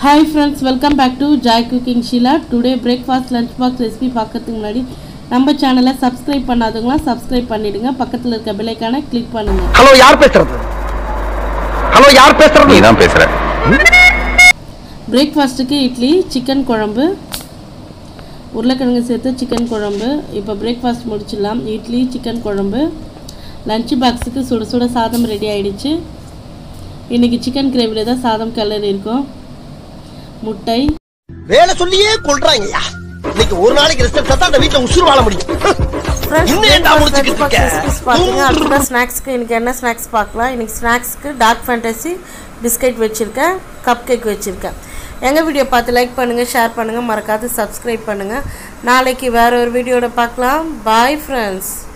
Hi friends welcome back to joy cooking Sheela today breakfast lunch box recipe பார்க்கறதுக்கு முன்னாடி நம்ம சேனலை சப்ஸ்கிரைப் பண்ணாதவங்களாம் சப்ஸ்கிரைப் பண்ணிடுங்க பக்கத்தில் இருக்க பெல்லைக்கான கிளிக் பண்ணுங்க ஹலோ யார் பேசுறது ஹலோ யார் பேசுறது நீ தான் பேசுற பிரேக்ஃபாஸ்ட்டுக்கு இட்லி சிக்கன் குழம்பு உருளைக்கிழங்கு சேர்த்து சிக்கன் குழம்பு இப்போ பிரேக்ஃபாஸ்ட் முடிச்சிடலாம் இட்லி சிக்கன் குழம்பு லஞ்ச் பாக்ஸுக்கு சுட சுட சாதம் ரெடி ஆயிடுச்சு இன்றைக்கி சிக்கன் கிரேவியில் தான் சாதம் கிளறி இருக்கும் முட்டை வேலை சொல்லியே கொள்றாங்கய்யா இன்னைக்கு ஒரு நாளைக்கு ரெஸ்ட் எடுத்தா தான் அந்த வீட்டுல உசுறு வாழ முடியும் இன்னும் ஏன்டா முடிச்சுக்கிட்டு இருக்க? பார்த்தீங்க அடுத்த ஸ்நாக்ஸ்க்கு இன்றைக்கி என்ன ஸ்நாக்ஸ் பார்க்கலாம் இன்றைக்கி ஸ்நாக்ஸ்க்கு டார்க் ஃபேண்டசி பிஸ்கட் வச்சுருக்கேன் கப் கேக் வச்சுருக்கேன் எங்கள் வீடியோ பார்த்து லைக் பண்ணுங்கள் ஷேர் பண்ணுங்கள் மறக்காது சப்ஸ்கிரைப் பண்ணுங்கள் நாளைக்கு வேற ஒரு வீடியோட பார்க்கலாம் பாய் ஃப்ரெண்ட்ஸ்